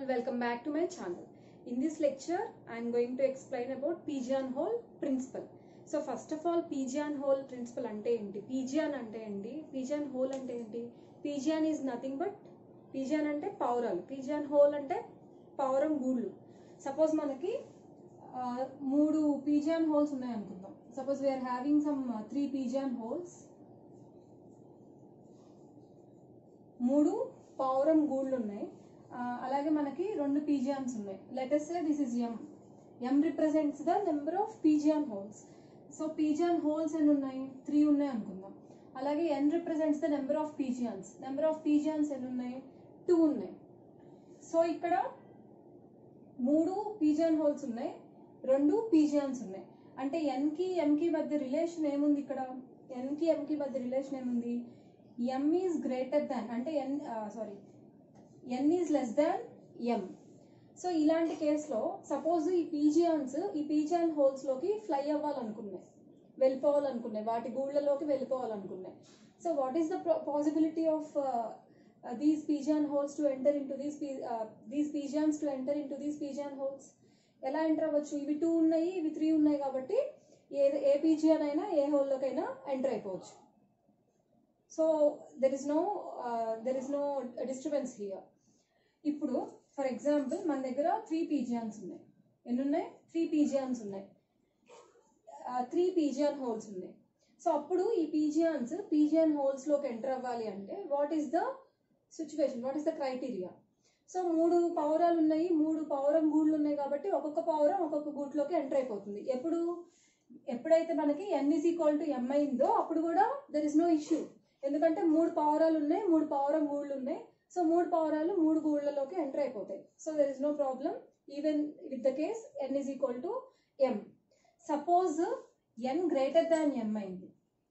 welcome back to my channel. In this lecture, I am going to explain about pigeonhole principle. So first of all pigeon hole principle అంటే ఏంటి pigeon అంటే ఏంటి pigeon hole అంటే ఏంటి pigeon is nothing but pigeon అంటే పౌరాలు pigeon hole అంటే పౌరం గూళ్ళు సపోజ్ మనకి ఆ, మూడు పీజియాన్ హోల్స్ ఉన్నాయి అనుకుందాం suppose we are having some three pigeon holes మూడు పౌరం గూళ్ళు ఉన్నాయి ఆ, అలాగే మనకి రెండు పీజియాన్స్ ఉన్నాయి let's say this is M M represents the number of pigeon holes so pigeon holes ఎన్ని ఉన్నాయి త్రీ ఉన్నాయి అనుకుందాం అలాగే N represents the number of pigeons number of pigeons ఎన్ని ఉన్నాయి టూ ఉన్నాయి సో ఇక్కడ మూడు పీజియాన్ హోల్స్ ఉన్నాయి రెండు పీజియాన్స్ ఉన్నాయి అంటే ఎన్కి ఎంకి మధ్య రిలేషన్ ఏముంది ఇక్కడ ఎన్కి ఎంకి మధ్య రిలేషన్ ఏముంది ఎం ఈజ్ గ్రేటర్ దాన్ అంటే N sorry N is less than M so ఇలాంటి కేసులో సపోజ్ ఈ పీజియాన్స్ ఈ పీజియాన్ హోల్స్లోకి ఫ్లై అవ్వాలనుకున్నాయి వెళ్ళిపోవాలనుకున్నాయి వాటి గూళ్ళలోకి వెళ్ళిపోవాలనుకున్నాయి so what is the possibility of these pigeon holes to enter into these these pigeons to enter into these pigeon holes ఎలా ఎంటర్ అవ్వచ్చు ఇవి టూ ఉన్నాయి ఇవి త్రీ ఉన్నాయి కాబట్టి ఏ ఏ పీజియాన్ అయినా ఏ హోల్లోకైనా ఎంటర్ అయిపోవచ్చు so there is no there is no disturbance here ఇప్పుడు ఫర్ ఎగ్జాంపుల్ మన దగ్గర త్రీ పీజియాన్స్ ఉన్నాయి ఎన్ని ఉన్నాయి త్రీ పీజియాన్స్ ఉన్నాయి త్రీ పీజియాన్ హోల్స్ ఉన్నాయి సో అప్పుడు ఈ పీజియాన్స్ పీజియాన్ హోల్స్లోకి ఎంటర్ అవ్వాలి అంటే what is the situation what is the criteria so మూడు పౌరాలు ఉన్నాయి మూడు పౌరం గూళ్ళు ఉన్నాయి కాబట్టి ఒక్కొక్క పౌరం ఒక్కొక్క గూట్లోకి ఎంటర్ అయిపోతుంది ఎప్పుడు ఎప్పుడైతే మనకి N is equal to M అయిందో అప్పుడు కూడా దెర్ ఇస్ నో ఇష్యూ ఎందుకంటే మూడు పౌరాలు ఉన్నాయి మూడు పౌరం గూళ్ళు ఉన్నాయి సో మూడు పౌరాలు మూడు గూళ్ళలోకి ఎంటర్ అయిపోతాయి so there is no problem even with the case N is equal to M suppose N greater than M అయింది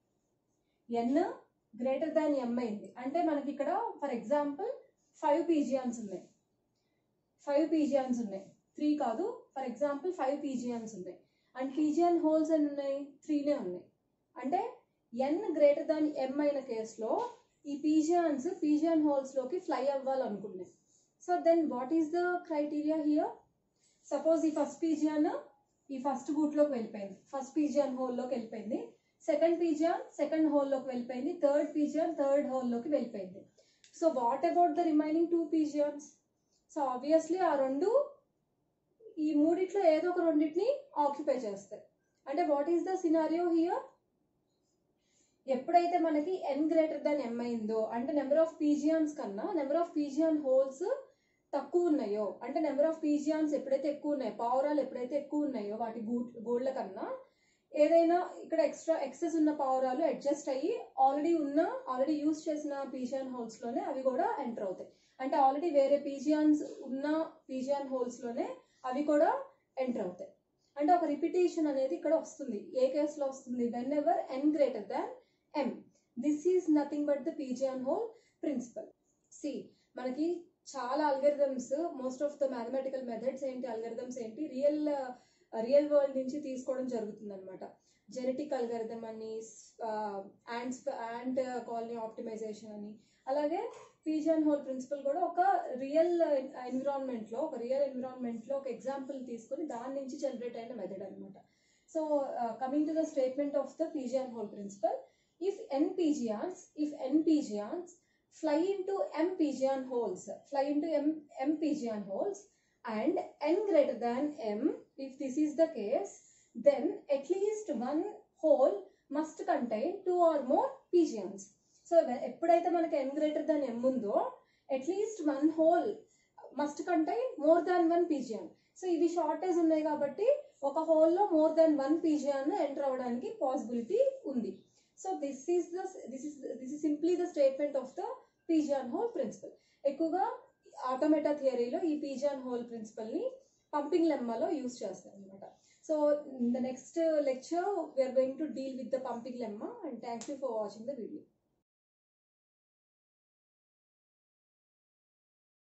ఎన్ గ్రేటర్ దాన్ ఎం అయింది అంటే మనకి ఇక్కడ ఫర్ ఎగ్జాంపుల్ ఫైవ్ పీజియాన్స్ ఉన్నాయి ఫైవ్ పీజియాన్స్ ఉన్నాయి త్రీ కాదు for example five pigeons ఉన్నాయి and pigeon holes ఎన్ని ఉన్నాయి త్రీనే ఉన్నాయి అంటే ఎన్ గ్రేటర్ దాన్ ఎం అయిన కేసులో ఈ పీజియాన్స్ పీజియాన్ హోల్స్లోకి ఫ్లై అవ్వాలనుకున్నాయి so then what is the criteria here suppose ఈ ఫస్ట్ పీజియాన్ ఈ ఫస్ట్ గూట్లోకి వెళ్ళిపోయింది ఫస్ట్ పీజియాన్ హోల్లోకి వెళ్ళిపోయింది సెకండ్ పీజియాన్ సెకండ్ హోల్లోకి వెళ్ళిపోయింది థర్డ్ పీజియాన్ థర్డ్ హోల్లోకి వెళ్ళిపోయింది so what about the remaining two pigeons so obviously ఆ రెండు ఈ మూడిట్లో ఏదో ఒక రెండింటిని ఆక్యుపై చేస్తాయి అంటే what is the scenario here ఎప్పుడైతే మనకి ఎన్ గ్రేటర్ దాన్ ఎం అయిందో అంటే నెంబర్ ఆఫ్ పీజియాన్స్ కన్నా నెంబర్ ఆఫ్ పీజియాన్ హోల్స్ తక్కువ ఉన్నాయో అంటే నెంబర్ ఆఫ్ పీజియాన్స్ ఎప్పుడైతే ఎక్కువ ఉన్నాయో పావురాలు ఎప్పుడైతే ఎక్కువ ఉన్నాయో వాటి గూ గోళ్ళ కన్నా ఏదైనా ఇక్కడ ఎక్స్ట్రా ఎక్సెస్ ఉన్న పావురాలు అడ్జస్ట్ అయ్యి ఆల్రెడీ ఉన్న ఆల్రెడీ యూస్ చేసిన పీజియాన్ హోల్స్లోనే అవి కూడా ఎంటర్ అవుతాయి అంటే ఆల్రెడీ వేరే పీజియాన్స్ ఉన్న పీజియాన్ హోల్స్లోనే అవి కూడా ఎంటర్ అవుతాయి అంటే ఒక రిపిటేషన్ అనేది ఇక్కడ వస్తుంది ఏ కేసులో వస్తుంది whenever N greater than M this is nothing but the pigeon hole principle సి మనకి చాలా algorithms most of the mathematical methods ఏంటి అల్గరిథమ్స్ ఏంటి రియల్ రియల్ వరల్డ్ నుంచి తీసుకోవడం జరుగుతుంది అనమాట జెనెటిక్ అల్గరిథమ్ అని యాండ్స్ యాండ్ కాలనీ ఆప్టిమైజేషన్ అని అలాగే పీజియన్ హోల్ ప్రిన్సిపల్ కూడా ఒక రియల్ ఎన్విరాన్మెంట్లో ఒక రియల్ ఎన్విరాన్మెంట్లో ఒక ఎగ్జాంపుల్ తీసుకొని దాని నుంచి జనరేట్ అయిన మెథడ్ అనమాట so coming to the statement of the pigeon hole principle if n pigeons if n pigeons fly into m pigeon holes fly into m m pigeon holes and n greater than m if this is the case then at least one hole must contain two or more pigeons so ఎప్పుడైతే మనకి n greater than m ఉందో at least one hole must contain more than one pigeon so ఇవి shortage ఉన్నాయి కాబట్టి ఒక హోల్లో more than one pigeon enter అవ్వడానికి possibility ఉంది so this is the this is this is simply the statement of the pigeon hole principle ఎక్కువగా automata థియరీలో ఈ పీజియాన్ హోల్ ప్రిన్సిపల్ని పంపింగ్ లెమ్మాలో యూస్ చేస్తారు అనమాట so the next lecture we are going to deal with the pumping lemma and thank you for watching the video